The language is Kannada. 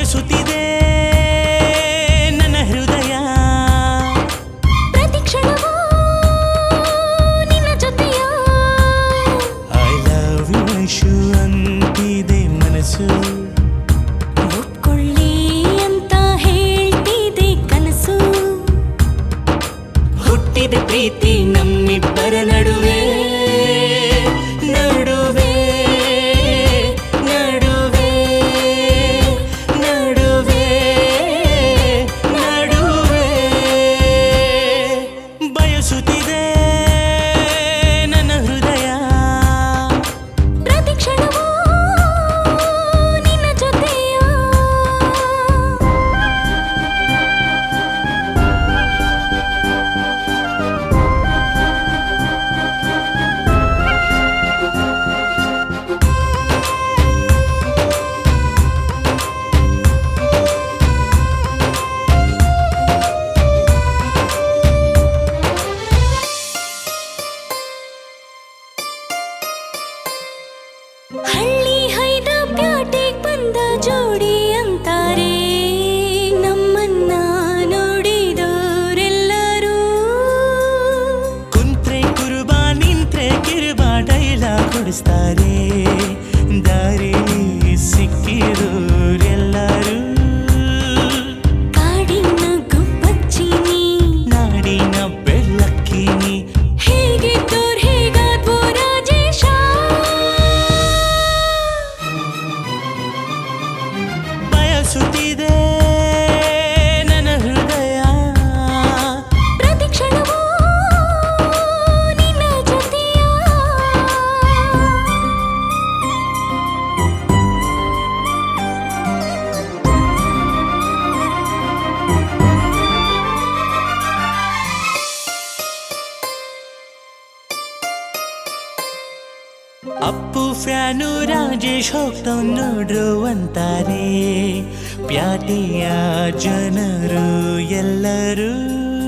ಬಯಸುತ್ತಿದೆ ನನ್ನ ಹೃದಯ ಪ್ರತಿ ಕ್ಷಣವೂ ನಿನ್ನ ಜೊತೆಯ ಐ ಲವ್ ಯು ಐಶು ಅಂತಿದೆ ಮನಸ್ಸು ಒಪ್ಕೊಳ್ಳಿ ಅಂತ ಹೇಳ್ತಿದೆ ಕನಸು ಹುಟ್ಟಿದ ಪ್ರೀತಿ ನಮ್ಮಿಬ್ಬರ ನಡುವೆ ನಡುವೆ ನಡುವೆ ನಡುವೆ ನಡುವೆ ಬಯಸುತ್ತಿದೆ ನನ್ನ ಹೃದಯ ಪ್ರತಿ ಕ್ಷಣವೂ ನಿನ್ನ ಜೊತೆಯ ಹಳ್ಳಿ ಹೈದ ಪ್ಯಾಟೆಗ್ ಬಂದ ಜೋಡಿ ಅಂತಾರೆ ನಮ್ಮನ್ನ ನೋಡಿದವರೆಲ್ಲರೂ ಕುಂತ್ರೆ ಕುರುಬ ನಿಂತ್ರೆ ಕಿರುಬ ಡೈಲಾಗ್ ಕೊಡಿಸ್ತಾರೆ ದಾರಿ ಸಿಕ್ಕಿರೋರೆಲ್ಲರೂ ಕಾಡಿನ ಗುಬ್ಬಚ್ಚಿನಿ ನಾಡಿನ ಬೆಳ್ಳಕ್ಕಿನಿ ಹೇಗಿದ್ದೋರ್ ಹೇಗಾದ್ವೋ ರಾಜೇಶ ಬಯಸುತ್ತಿದೆ ನನ್ನ ಹೃದಯ ಪ್ರತಿ ಕ್ಷಣವೂ ನಿನ್ನ ಜೊತೆಯ ಅಪ್ಪು ಫ್ಯಾನು ರಾಜೇಶ್ ಹೋಗ್ತಾವ್ ನೋಡ್ರು ಅಂತಾರೆ ಪ್ಯಾಟಿಯ ಜನರು ಎಲ್ಲರೂ